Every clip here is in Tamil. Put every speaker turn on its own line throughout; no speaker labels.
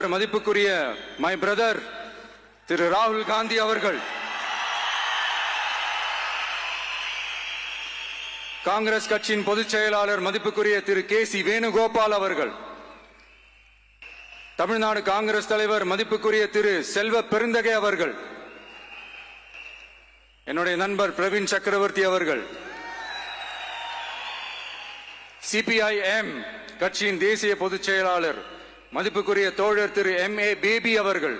மதிப்புக்குரிய மை பிரதர் திரு ராகுல் காந்தி அவர்கள் காங்கிரஸ் கட்சியின் பொதுச் செயலாளர் மதிப்புக்குரிய திரு கே சி வேணுகோபால் அவர்கள் தமிழ்நாடு காங்கிரஸ் தலைவர் மதிப்புக்குரிய திரு செல்வ பெருந்தகை அவர்கள் என்னுடைய நண்பர் பிரவீன் சக்கரவர்த்தி அவர்கள் சிபிஐஎம் கட்சியின் தேசிய பொதுச் செயலாளர் மதிப்புக்குரிய தோழர் திரு எம் ஏ பேபி அவர்கள்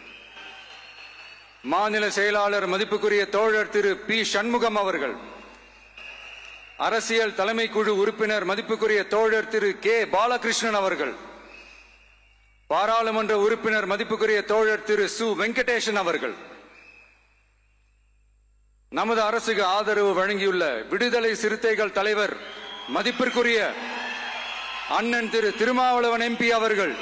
மாநில செயலாளர் மதிப்புக்குரிய தோழர் திரு பி சண்முகம் அவர்கள் அரசியல் தலைமை குழு உறுப்பினர் மதிப்புக்குரிய தோழர் திரு கே பாலகிருஷ்ணன் அவர்கள் பாராளுமன்ற உறுப்பினர் மதிப்புக்குரிய தோழர் திரு சு வெங்கடேசன் அவர்கள் நமது அரசுக்கு ஆதரவு வழங்கியுள்ள விடுதலை சிறுத்தைகள் தலைவர் மதிப்பிற்குரிய அண்ணன் திரு திருமாவளவன் எம்பி அவர்கள்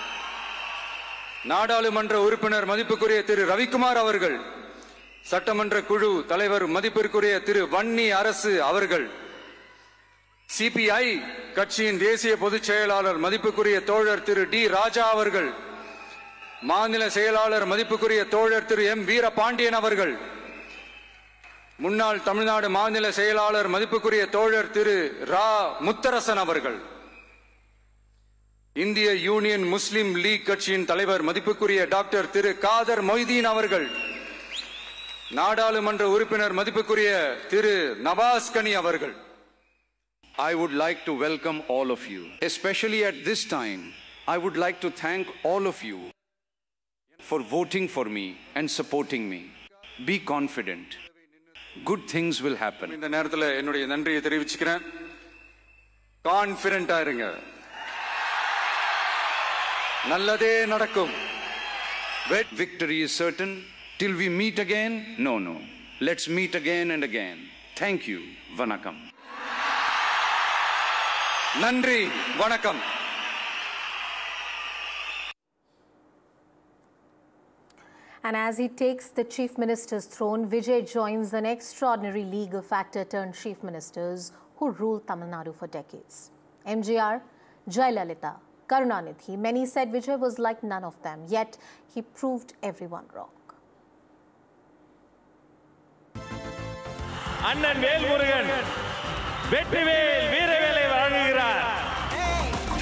நாடாளுமன்ற உறுப்பினர் மதிப்புக்குரிய திரு ரவிக்குமார் அவர்கள் சட்டமன்ற குழு தலைவர் மதிப்பிற்குரிய திரு வன்னி அரசு அவர்கள் சிபிஐ கட்சியின் தேசிய பொதுச் செயலாளர் மதிப்புக்குரிய தோழர் திரு டி ராஜா அவர்கள் மாநில செயலாளர் மதிப்புக்குரிய தோழர் திரு எம் வீரபாண்டியன் அவர்கள் முன்னாள் தமிழ்நாடு மாநில செயலாளர் மதிப்புக்குரிய தோழர் திரு ரா முத்தரசன் அவர்கள் இந்திய யூனியன் முஸ்லிம் லீக் கட்சியின் தலைவர் மதிப்புக்குரிய டாக்டர் திரு காதர் மொய்தீன் அவர்கள் நாடாளுமன்ற உறுப்பினர் மதிப்புக்குரிய திரு நவாஸ் கனி அவர்கள்
I would like to welcome all of you. Especially at this time, I would like to thank all of you for voting for me and supporting me. Be confident. Good things will happen.
இந்த நேரத்தில் என்னுடைய நன்றியை தெரிவிச்சுக்கிறேன் கான்பிடண்டா இருங்க நல்லதே நடக்கும்
Wet victory is certain. Till we meet again? No, no. Let's meet again and again. Thank you. Vanakam.
நன்றி வணக்கம்
And as he takes the Chief Minister's throne, Vijay joins an extraordinary league of actor turned Chief Ministers who ruled Tamil Nadu for decades. MGR, Jayalalitha, Karunanidhi. Many said Vijay was like none of them, yet he proved everyone wrong.
அண்ணன் வேல்முருகன் வெற்றிவேல் வீரவேலை